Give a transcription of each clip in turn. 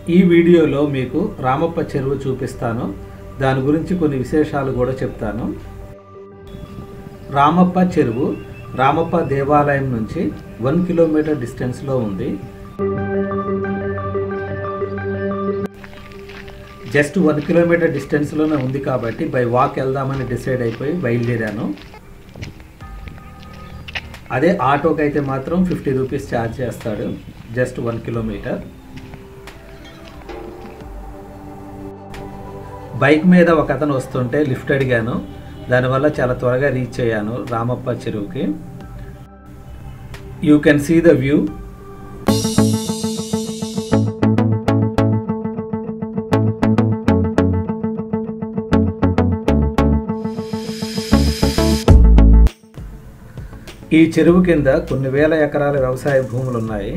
ఈ వీడియోలో మీకు రామప్ప చెరువు చూపిస్తాను దాని గురించి కొన్ని విశేషాలు కూడా చెప్తాను రామప్ప చెరువు రామప్ప దేవాలయం నుంచి వన్ కిలోమీటర్ డిస్టెన్స్లో ఉంది జస్ట్ వన్ కిలోమీటర్ డిస్టెన్స్లోనే ఉంది కాబట్టి బై వాక్ వెళ్దామని డిసైడ్ అయిపోయి బయలుదేరాను అదే ఆటోకి అయితే మాత్రం ఫిఫ్టీ రూపీస్ ఛార్జ్ చేస్తాడు జస్ట్ వన్ కిలోమీటర్ బైక్ మీద ఒక అతను వస్తుంటే లిఫ్ట్ అడిగాను దానివల్ల చాలా త్వరగా రీచ్ అయ్యాను రామప్ప చెరువుకి you can see the view ఈ చెరువు కింద కొన్ని వేల ఎకరాల వ్యవసాయ భూములు ఉన్నాయి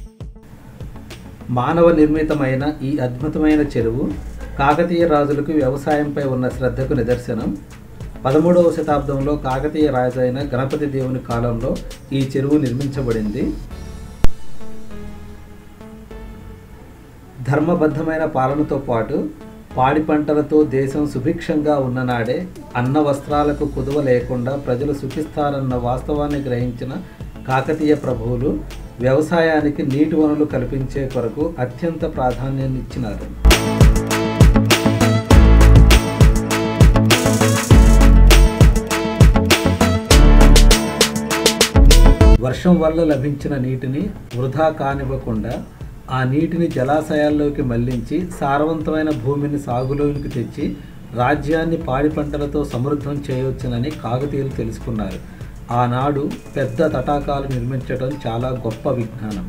మానవ నిర్మితమైన ఈ అద్భుతమైన చెరువు కాకతీయ రాజులకు వ్యవసాయంపై ఉన్న శ్రద్ధకు నిదర్శనం పదమూడవ శతాబ్దంలో కాకతీయ రాజు అయిన గణపతి దేవుని కాలంలో ఈ చెరువు నిర్మించబడింది ధర్మబద్ధమైన పాలనతో పాటు పాడి పంటలతో దేశం సుభిక్షంగా ఉన్ననాడే అన్న వస్త్రాలకు కుదువ లేకుండా ప్రజలు సుఖిస్తారన్న వాస్తవాన్ని గ్రహించిన కాకతీయ ప్రభువులు వ్యవసాయానికి నీటి వనరులు కల్పించే కొరకు అత్యంత ప్రాధాన్యాన్ని ఇచ్చినారు వర్షం వల్ల లభించిన నీటిని వృధా కానివ్వకుండా ఆ నీటిని జలాశయాల్లోకి మళ్లించి సారవంతమైన భూమిని సాగులోనికి తెచ్చి రాజ్యాన్ని పాడి పంటలతో సమృద్ధం చేయవచ్చునని కాకతీయులు తెలుసుకున్నారు ఆనాడు పెద్ద తటాకాలు నిర్మించడం చాలా గొప్ప విజ్ఞానం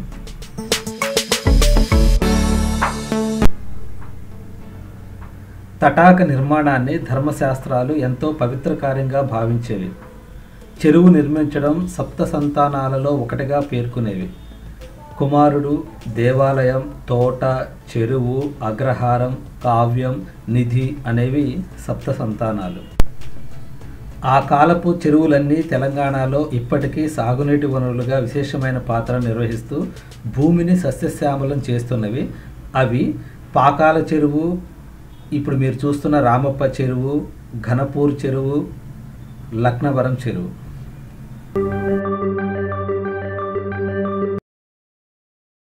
తటాక నిర్మాణాన్ని ధర్మశాస్త్రాలు ఎంతో పవిత్ర కార్యంగా భావించేవి చెరువు నిర్మించడం సప్త సంతానాలలో ఒకటిగా పేర్కొనేవి కుమారుడు దేవాలయం తోట చెరువు అగ్రహారం కావ్యం నిధి అనేవి సప్త సంతానాలు ఆ కాలపు చెరువులన్నీ తెలంగాణలో ఇప్పటికీ సాగునీటి వనరులుగా విశేషమైన పాత్ర నిర్వహిస్తూ భూమిని సస్యశ్యామలం చేస్తున్నవి అవి పాకాల చెరువు ఇప్పుడు మీరు చూస్తున్న రామప్ప చెరువు ఘనపూర్ చెరువు లక్నవరం చెరువు